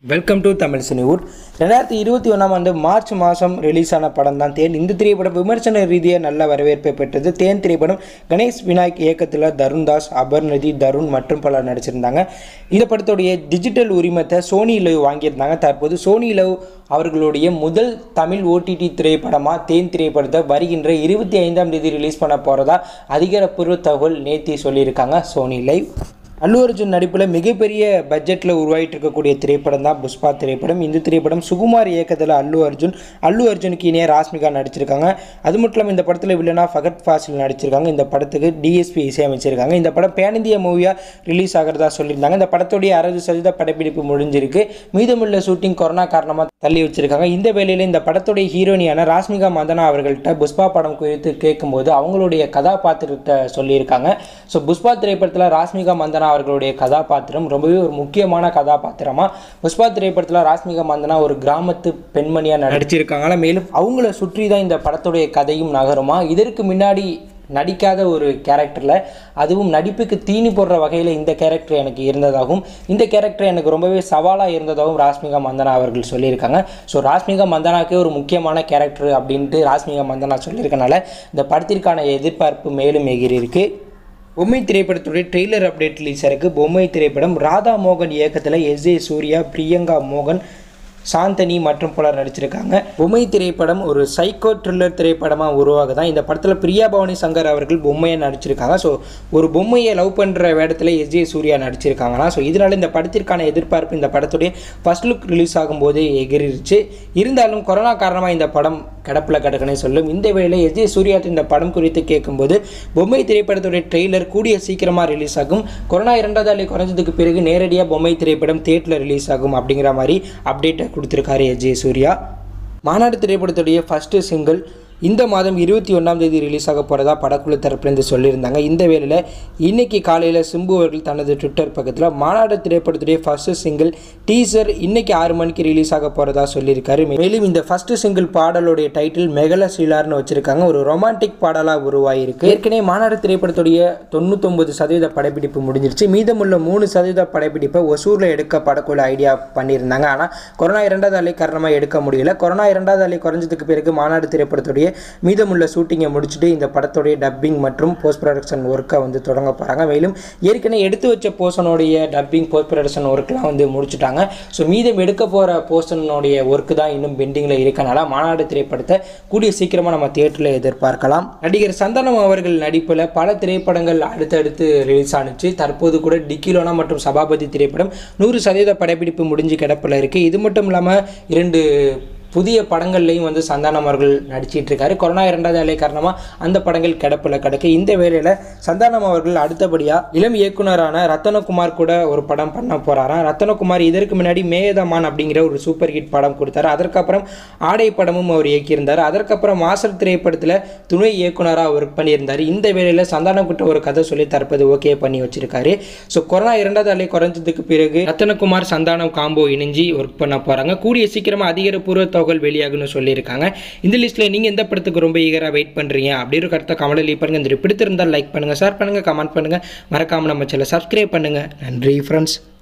welcome to Tamil Cinewood ரெண்டாயிரத்தி இருபத்தி ஒன்றாம் ஆண்டு மார்ச் மாதம் ரிலீஸ் ஆன படம் தான் தேன் இந்த திரைப்படம் விமர்சன ரீதியாக நல்ல வரவேற்பை பெற்றது தேன் திரைப்படம் கணேஷ் விநாயக் இயக்கத்தில் தருண் தாஸ் அபர்நதி தருண் மற்றும் பலர் நடிச்சிருந்தாங்க இந்த படத்துடைய டிஜிட்டல் உரிமத்தை சோனி லவ் வாங்கியிருந்தாங்க தற்போது சோனி லவ் அவர்களுடைய முதல் தமிழ் ஓடிடி திரைப்படமாக தேன் திரைப்படத்தை வருகின்ற இருபத்தி ஐந்தாம் தேதி ரிலீஸ் பண்ண போகிறதா அதிகாரப்பூர்வ தகவல் நேத்தி சொல்லியிருக்காங்க சோனி லைவ் அல்லு அர்ஜுன் நடிப்பில் மிகப்பெரிய பட்ஜெட்டில் உருவாகிட்டு இருக்கக்கூடிய திரைப்படம் தான் புஷ்பா திரைப்படம் இந்த திரைப்படம் சுகுமார் இயக்கத்தில் அல்லு அர்ஜுன் அல்லு அர்ஜுனுக்கு இணைய ராஸ்மிகா நடிச்சிருக்காங்க அது மட்டும் இல்லாமல் இந்த படத்தில் வில்லனா ஃபகத் ஃபாசில் நடிச்சிருக்காங்க இந்த படத்துக்கு டிஎஸ்பி இசையமைச்சிருக்காங்க இந்த படம் பேன் இந்திய மூவியாக ரிலீஸ் ஆகிறதா சொல்லியிருந்தாங்க இந்த படத்துடைய அறுபது சதவீத படப்பிடிப்பு முடிஞ்சிருக்கு மீதமுள்ள ஷூட்டிங் கொரோனா காரணமாக தள்ளி வச்சிருக்காங்க இந்த வேளையில் இந்த படத்துடைய ஹீரோனியான ராஸ்மிகா மந்தனா அவர்கள்ட்ட புஷ்பா படம் குறித்து கேட்கும்போது அவங்களுடைய கதாபாத்திரத்தை சொல்லியிருக்காங்க ஸோ புஷ்பா திரைப்படத்தில் ராஸ்மிகா மந்தனா அவர்களுடைய கதாபாத்திரம் ரொம்பவே ஒரு முக்கியமான கதாபாத்திரமாக புஷ்பா திரைப்படத்தில் ராஸ்மிகா மந்தனா ஒரு கிராமத்து பெண்மணியாக நடிச்சிருக்காங்களா மேலும் அவங்கள சுற்றி தான் இந்த படத்துடைய கதையும் நகருமா இதற்கு முன்னாடி நடிக்காத ஒரு கேரக்டரில் அதுவும் நடிப்புக்கு தீனி போடுற வகையில் இந்த கேரக்டர் எனக்கு இருந்ததாகவும் இந்த கேரக்டர் எனக்கு ரொம்பவே சவாலாக இருந்ததாகவும் ராஸ்மிகா மந்தனா அவர்கள் சொல்லியிருக்காங்க ஸோ ராஸ்மிகா மந்தனாக்கே ஒரு முக்கியமான கேரக்டர் அப்படின்ட்டு ராஸ்மிகா மந்தனா சொல்லியிருக்கனால இந்த படத்திற்கான எதிர்பார்ப்பு மேலும் எகிரி இருக்கு பொம்மை திரைப்படத்துடைய ட்ரெய்லர் அப்டேட் ரிலீஸ் ஆயிருக்கு பொம்மை திரைப்படம் ராதா மோகன் இயக்கத்தில் எஸ் ஏ சூர்யா பிரியங்கா மோகன் சாந்தனி மற்றும் பலர் நடிச்சிருக்காங்க பொம்மை திரைப்படம் ஒரு சைக்கோ த்ரில்லர் திரைப்படமாக உருவாகுதான் இந்த படத்தில் பிரியா பவானி சங்கர் அவர்கள் பொம்மையை நடிச்சிருக்காங்க ஸோ ஒரு பொம்மையை லவ் பண்ணுற வேடத்தில் எஸ் ஜே சூர்யா நடிச்சிருக்காங்களா ஸோ இதனால் இந்த படத்திற்கான எதிர்பார்ப்பு இந்த படத்துடைய ஃபர்ஸ்ட் லுக் ரிலீஸ் ஆகும்போது எகிரிருச்சு இருந்தாலும் கொரோனா காரணமாக இந்த படம் கிடப்பில் கிடக்குன்னு சொல்லும் இந்த வேளையில் எஸ் ஜே சூர்யா இந்த படம் குறித்து கேட்கும்போது பொம்மை திரைப்படத்துடைய ட்ரெய்லர் கூடிய சீக்கிரமாக ரிலீஸ் ஆகும் கொரோனா இரண்டாவது அலை குறைஞ்சதுக்கு பிறகு நேரடியாக பொம்மை திரைப்படம் தேட்டரில் ரிலீஸ் ஆகும் அப்படிங்கிற மாதிரி அப்டேட்டை கொடுத்துருக்காரு எஸ் ஜே சூர்யா மாநாடு திரைப்படத்துடைய ஃபஸ்ட்டு சிங்கிள் இந்த மாதம் இருபத்தி ஒன்றாம் தேதி ரிலீஸ் ஆக போகிறதா படக்குழு தரப்புலேருந்து சொல்லியிருந்தாங்க இந்த வேளையில் இன்னைக்கு காலையில் சிம்பு அவர்கள் தனது ட்விட்டர் பக்கத்தில் மாநாடு திரைப்படத்துடைய ஃபஸ்ட்டு சிங்கிள் டீசர் இன்னைக்கு ஆறு மணிக்கு ரிலீஸ் ஆக போகிறதா சொல்லியிருக்காரு மேலும் இந்த ஃபஸ்ட்டு சிங்கிள் பாடலுடைய டைட்டில் மெகல ஸ்ரீலார்னு வச்சுருக்காங்க ஒரு ரொமான்டிக் பாடலாக உருவாகிருக்கு ஏற்கனவே மாநாடு திரைப்படத்துடைய தொண்ணூத்தொம்பது சதவீத படப்பிடிப்பு முடிஞ்சிருச்சு மீதமுள்ள மூணு சதவீத படப்பிடிப்பை ஒசூரில் எடுக்க படக்குழு ஐடியா பண்ணியிருந்தாங்க ஆனால் கொரோனா இரண்டாவது அலை காரணமாக எடுக்க முடியல கொரோனா இரண்டாவது அலை குறைஞ்சதுக்கு பிறகு மாநாடு திரைப்படத்துடைய மீதமுள்ள ஷூட்டிங்கை முடிச்சுட்டு இந்த படத்துடைய டப்பிங் மற்றும் போஸ்ட் ப்ரொடக்ஷன் ஒர்க்கை வந்து தொடங்க போகிறாங்க மேலும் ஏற்கனவே எடுத்து வச்ச போர்ஷனுடைய டப்பிங் போஸ்ட் ப்ரொடக்ஷன் ஒர்க்லாம் வந்து முடிச்சுட்டாங்க ஸோ மீதம் எடுக்க போகிற போர்ஷனுடைய ஒர்க்கு தான் இன்னும் பெண்டிங்கில் இருக்கனால மாநாடு திரைப்படத்தை கூடிய சீக்கிரமாக நம்ம தியேட்டரில் எதிர்பார்க்கலாம் நடிகர் சந்தானம் அவர்கள் நடிப்பில் பல திரைப்படங்கள் அடுத்தடுத்து ரிலீஸ் ஆனுச்சு தற்போது கூட டிக்கிலோனா மற்றும் சபாபதி திரைப்படம் நூறு சதவீத படப்பிடிப்பு முடிஞ்சு கிடப்பில் இருக்குது இது மட்டும் இல்லாமல் இரண்டு புதிய படங்கள்லையும் வந்து சந்தானம் அவர்கள் நடிச்சிட்டு இருக்காரு கொரோனா இரண்டாவது அலை காரணமாக அந்த படங்கள் கிடப்பில் கிடக்கு இந்த வேளையில் சந்தானம் அவர்கள் அடுத்தபடியாக இளம் இயக்குனரான ரத்தனகுமார் கூட ஒரு படம் பண்ண போகிறாராம் ரத்தனகுமார் இதற்கு முன்னாடி மேதமான் அப்படிங்கிற ஒரு சூப்பர் ஹிட் படம் கொடுத்தாரு அதற்கப்புறம் ஆடை படமும் அவர் இயக்கியிருந்தார் அதற்கப்புறம் மாசல் திரைப்படத்தில் துணை இயக்குனராக ஒர்க் பண்ணியிருந்தார் இந்த வேளையில் சந்தானம் கிட்ட ஒரு கதை சொல்லி தற்போது ஓகே பண்ணி வச்சிருக்காரு ஸோ கொரோனா இரண்டாவது அலை குறைஞ்சதுக்கு பிறகு ரத்தனகுமார் சந்தானம் காம்போ இணைஞ்சு ஒர்க் பண்ண போகிறாங்க கூடிய சீக்கிரமாக அதிகாரப்பூர்வ தகவல் வெளியாகும்னு சொல்லியிருக்காங்க இந்த லிஸ்ட்டில் நீங்கள் எந்த படத்துக்கு ரொம்ப ஈகராக வெயிட் பண்ணுறீங்க அப்படி ஒரு கருத்தை கமெண்ட்டில் லீவ் பண்ணுங்கள் இந்த பிடித்திருந்தால் லைக் பண்ணுங்கள் ஷேர் பண்ணுங்கள் கமெண்ட் பண்ணுங்கள் மறக்காமல் நம்ம சேனலை சப்ஸ்கிரைப் பண்ணுங்கள் நன்றி ஃப்ரெண்ட்ஸ்